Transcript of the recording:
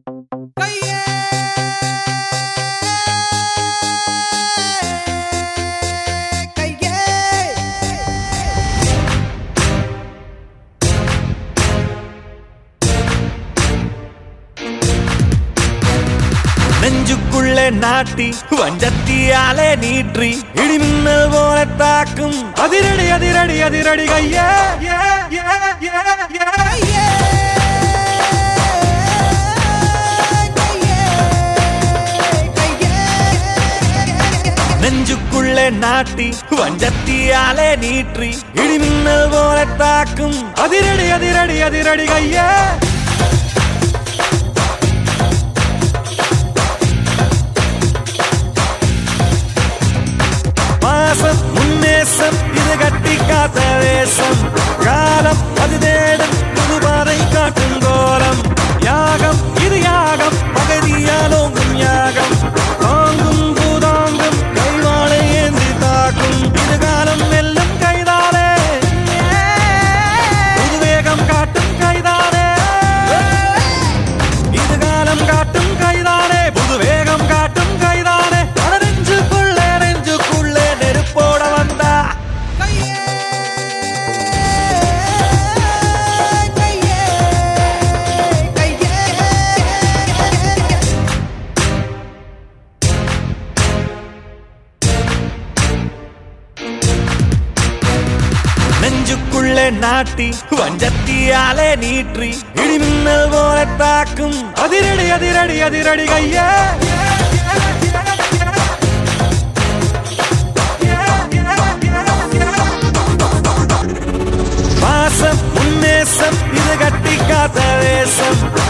நெஞ்சுக்குள்ளே நாட்டி வஞ்சத்தியாலே நீற்றி இடிமின்னல் போல தாக்கும் அதிரடி அதிரடி அதிரடி கையே ஏ, ஏ, ஏ, ஏ, ஏ. நெஞ்சுக்குள்ளே நாட்டி வஞ்சத்தியாலே நீற்றி இடிமின்னல் போல தாக்கும் அதிரடி அதிரடி அதிரடி கையே பாசம் முன்னேசம் இது கட்டி காத்த வேஷம் காலம் அது தேடும் புது பாதை காட்டும் கோலம் யாகம் இது யாகம் பகுதியாலோங்கும் யாகம் தாங்கும் பூதாங்கும் கைவாளை ஏந்தி தாக்கும் இது காலம் வெல்லும் கைதானே புது வேகம் காட்டும் கைதானே இது காலம் காட்டும் கைதானே புது வேகம் காட்டும் கைதானே அட நெஞ்சுக்குள்ளே நெஞ்சுக்குள்ளே நெருப்போட வந்தா நெஞ்சுக்குள்ளே நாட்டி வஞ்சத்தியாலே நீற்றி இடிமின்னல் போல தாக்கும் அதிரடி அதிரடி அதிரடி கையே பாசம் உன்னேசம் இது கட்டி காத்த வேஷம்